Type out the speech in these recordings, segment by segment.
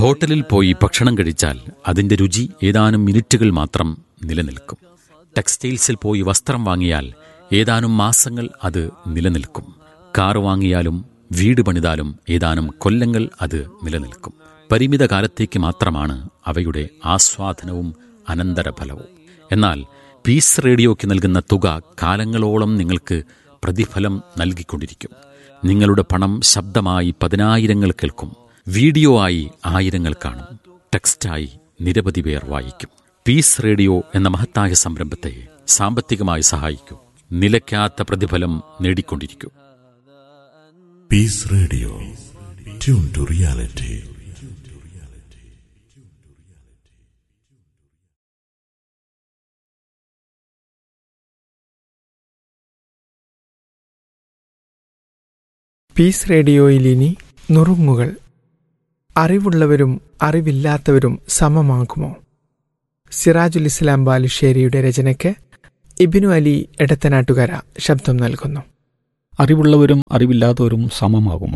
ഹോട്ടലിൽ പോയി ഭക്ഷണം കഴിച്ചാൽ അതിന്റെ രുചി ഏതാനും മിനിറ്റുകൾ മാത്രം നിലനിൽക്കും ടെക്സ്റ്റൈൽസിൽ പോയി വസ്ത്രം വാങ്ങിയാൽ ഏതാനും മാസങ്ങൾ അത് നിലനിൽക്കും കാറ് വാങ്ങിയാലും വീട് പണിതാലും ഏതാനും കൊല്ലങ്ങൾ അത് നിലനിൽക്കും പരിമിത കാലത്തേക്ക് മാത്രമാണ് അവയുടെ ആസ്വാദനവും അനന്തരഫലവും എന്നാൽ പീസ് റേഡിയോയ്ക്ക് നൽകുന്ന തുക കാലങ്ങളോളം നിങ്ങൾക്ക് പ്രതിഫലം നൽകിക്കൊണ്ടിരിക്കും നിങ്ങളുടെ പണം ശബ്ദമായി പതിനായിരങ്ങൾ കേൾക്കും വീഡിയോ ആയി ആയിരങ്ങൾ കാണും ടെക്സ്റ്റായി നിരവധി പേർ വായിക്കും പീസ് റേഡിയോ എന്ന മഹത്തായ സംരംഭത്തെ സാമ്പത്തികമായി സഹായിക്കൂ നിലയ്ക്കാത്ത പ്രതിഫലം നേടിക്കൊണ്ടിരിക്കൂ Peace Radio. Tune to reality. Peace റേഡിയോയിൽ ഇനി നുറുങ്ങുകൾ അറിവുള്ളവരും അറിവില്ലാത്തവരും സമമാകുമോ സിറാജുൽ ഇസ്ലാം ബാലുശ്ശേരിയുടെ രചനയ്ക്ക് ഇബിനു അലി എടത്തനാട്ടുകര ശബ്ദം നൽകുന്നു അറിവുള്ളവരും അറിവില്ലാത്തവരും സമമാകുമോ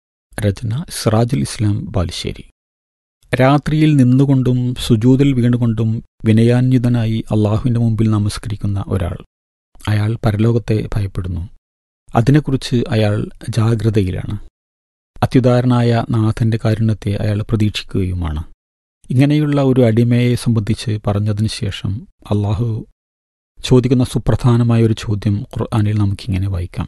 രചന സിറാജുൽ ഇസ്ലാം ബാലുശ്ശേരി രാത്രിയിൽ നിന്നുകൊണ്ടും സുജൂതിൽ വീണുകൊണ്ടും വിനയാന്വിതനായി അള്ളാഹുവിൻ്റെ മുമ്പിൽ നമസ്കരിക്കുന്ന ഒരാൾ അയാൾ പരലോകത്തെ ഭയപ്പെടുന്നു അതിനെക്കുറിച്ച് അയാൾ ജാഗ്രതയിലാണ് അത്യുദാരനായ നാഥന്റെ കാരുണ്യത്തെ അയാൾ പ്രതീക്ഷിക്കുകയുമാണ് ഇങ്ങനെയുള്ള ഒരു അടിമയെ സംബന്ധിച്ച് പറഞ്ഞതിന് ശേഷം അള്ളാഹു ചോദിക്കുന്ന സുപ്രധാനമായ ഒരു ചോദ്യം ഖുർആാനിൽ നമുക്കിങ്ങനെ വായിക്കാം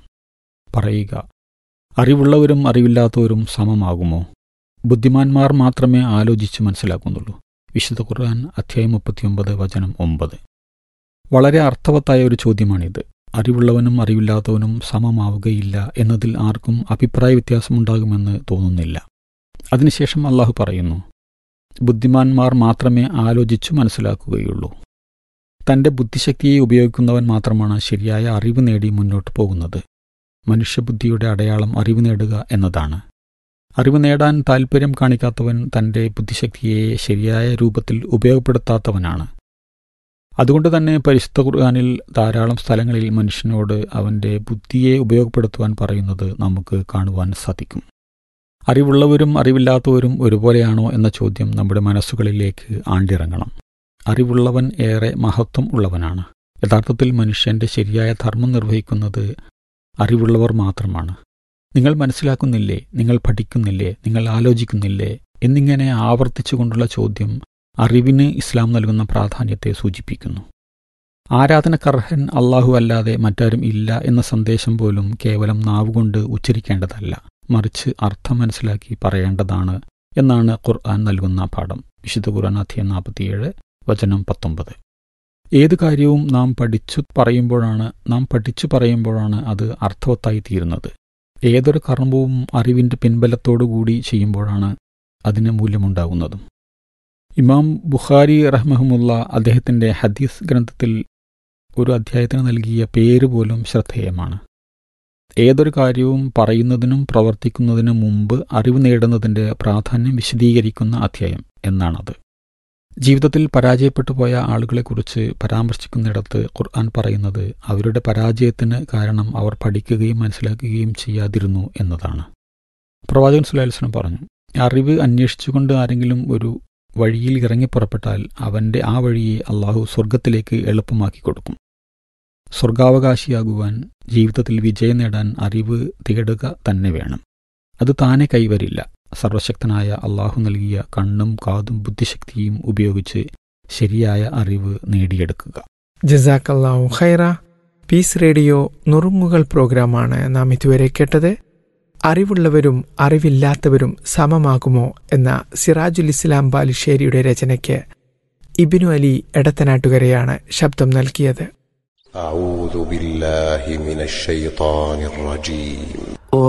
പറയുക അറിവുള്ളവരും അറിവില്ലാത്തവരും സമമാകുമോ ബുദ്ധിമാന്മാർ മാത്രമേ ആലോചിച്ച് മനസ്സിലാക്കുന്നുള്ളൂ വിശുദ്ധ ഖുർആൻ അധ്യായം മുപ്പത്തിയൊമ്പത് വചനം ഒമ്പത് വളരെ അർത്ഥവത്തായ ഒരു ചോദ്യമാണിത് അറിവുള്ളവനും അറിവില്ലാത്തവനും സമമാവുകയില്ല എന്നതിൽ ആർക്കും അഭിപ്രായ വ്യത്യാസമുണ്ടാകുമെന്ന് തോന്നുന്നില്ല അതിനുശേഷം അള്ളാഹു പറയുന്നു ബുദ്ധിമാന്മാർ മാത്രമേ ആലോചിച്ചു മനസ്സിലാക്കുകയുള്ളൂ തന്റെ ബുദ്ധിശക്തിയെ ഉപയോഗിക്കുന്നവൻ മാത്രമാണ് ശരിയായ അറിവ് നേടി മുന്നോട്ട് പോകുന്നത് മനുഷ്യബുദ്ധിയുടെ അടയാളം അറിവ് നേടുക എന്നതാണ് അറിവ് നേടാൻ താൽപ്പര്യം കാണിക്കാത്തവൻ തന്റെ ബുദ്ധിശക്തിയെ ശരിയായ രൂപത്തിൽ ഉപയോഗപ്പെടുത്താത്തവനാണ് അതുകൊണ്ട് തന്നെ പരിശുദ്ധ ഖുർആാനിൽ ധാരാളം സ്ഥലങ്ങളിൽ മനുഷ്യനോട് അവന്റെ ബുദ്ധിയെ ഉപയോഗപ്പെടുത്തുവാൻ പറയുന്നത് നമുക്ക് കാണുവാൻ സാധിക്കും അറിവുള്ളവരും അറിവില്ലാത്തവരും ഒരുപോലെയാണോ എന്ന ചോദ്യം നമ്മുടെ മനസ്സുകളിലേക്ക് ആണ്ടിറങ്ങണം അറിവുള്ളവൻ ഏറെ മഹത്വം ഉള്ളവനാണ് യഥാർത്ഥത്തിൽ മനുഷ്യന്റെ ശരിയായ ധർമ്മം നിർവഹിക്കുന്നത് അറിവുള്ളവർ മാത്രമാണ് നിങ്ങൾ മനസ്സിലാക്കുന്നില്ലേ നിങ്ങൾ പഠിക്കുന്നില്ലേ നിങ്ങൾ ആലോചിക്കുന്നില്ലേ എന്നിങ്ങനെ ആവർത്തിച്ചുകൊണ്ടുള്ള ചോദ്യം അറിവിന് ഇസ്ലാം നൽകുന്ന പ്രാധാന്യത്തെ സൂചിപ്പിക്കുന്നു ആരാധനക്കർഹൻ അള്ളാഹു അല്ലാതെ മറ്റാരും ഇല്ല എന്ന സന്ദേശം പോലും കേവലം നാവുകൊണ്ട് ഉച്ചരിക്കേണ്ടതല്ല മറിച്ച് അർത്ഥം മനസ്സിലാക്കി പറയേണ്ടതാണ് എന്നാണ് ഖുർആൻ നൽകുന്ന പാഠം വിശുദ്ധ ഖുർആൻ അധ്യയം നാൽപ്പത്തിയേഴ് വചനം പത്തൊമ്പത് ഏത് കാര്യവും നാം പഠിച്ചു പറയുമ്പോഴാണ് നാം പഠിച്ചു പറയുമ്പോഴാണ് അത് അർത്ഥവത്തായി തീരുന്നത് ഏതൊരു കർമ്മവും അറിവിന്റെ പിൻബലത്തോടുകൂടി ചെയ്യുമ്പോഴാണ് അതിന് മൂല്യമുണ്ടാകുന്നതും ഇമാം ബുഖാരി റഹ്മഹമുല്ല അദ്ദേഹത്തിന്റെ ഹദീസ് ഗ്രന്ഥത്തിൽ ഒരു അധ്യായത്തിന് നൽകിയ പേര് പോലും ശ്രദ്ധേയമാണ് ഏതൊരു കാര്യവും പറയുന്നതിനും പ്രവർത്തിക്കുന്നതിനും മുമ്പ് അറിവ് നേടുന്നതിന്റെ പ്രാധാന്യം വിശദീകരിക്കുന്ന അധ്യായം എന്നാണത് ജീവിതത്തിൽ പരാജയപ്പെട്ടു പോയ ആളുകളെക്കുറിച്ച് പരാമർശിക്കുന്നിടത്ത് ഖുർആൻ പറയുന്നത് അവരുടെ പരാജയത്തിന് കാരണം അവർ പഠിക്കുകയും മനസ്സിലാക്കുകയും ചെയ്യാതിരുന്നു എന്നതാണ് പ്രവാചകൻ സുലാലിസ്ലം പറഞ്ഞു അറിവ് അന്വേഷിച്ചുകൊണ്ട് ആരെങ്കിലും ഒരു വഴിയിൽ ഇറങ്ങി പുറപ്പെട്ടാൽ അവന്റെ ആ വഴിയെ അള്ളാഹു സ്വർഗത്തിലേക്ക് എളുപ്പമാക്കി കൊടുക്കും സ്വർഗാവകാശിയാകുവാൻ ജീവിതത്തിൽ വിജയം നേടാൻ അറിവ് തേടുക തന്നെ വേണം അത് താനെ കൈവരില്ല സർവശക്തനായ അള്ളാഹു നൽകിയ കണ്ണും കാതും ബുദ്ധിശക്തിയും ഉപയോഗിച്ച് ശരിയായ അറിവ് നേടിയെടുക്കുക ജസാക്കല്ലാഹു ഖൈറ പീസ് റേഡിയോ നുറുങ്ങുകൾ പ്രോഗ്രാമാണ് നാം ഇതുവരെ കേട്ടത് അറിവുള്ളവരും അറിവില്ലാത്തവരും സമമാകുമോ എന്ന സിറാജുൽ ഇസ്ലാം ബാലുശ്ശേരിയുടെ രചനയ്ക്ക് ഇബിനു അലി എടത്തനാട്ടുകരയാണ് ശബ്ദം നൽകിയത് أعوذ بالله من الشيطان الرجيم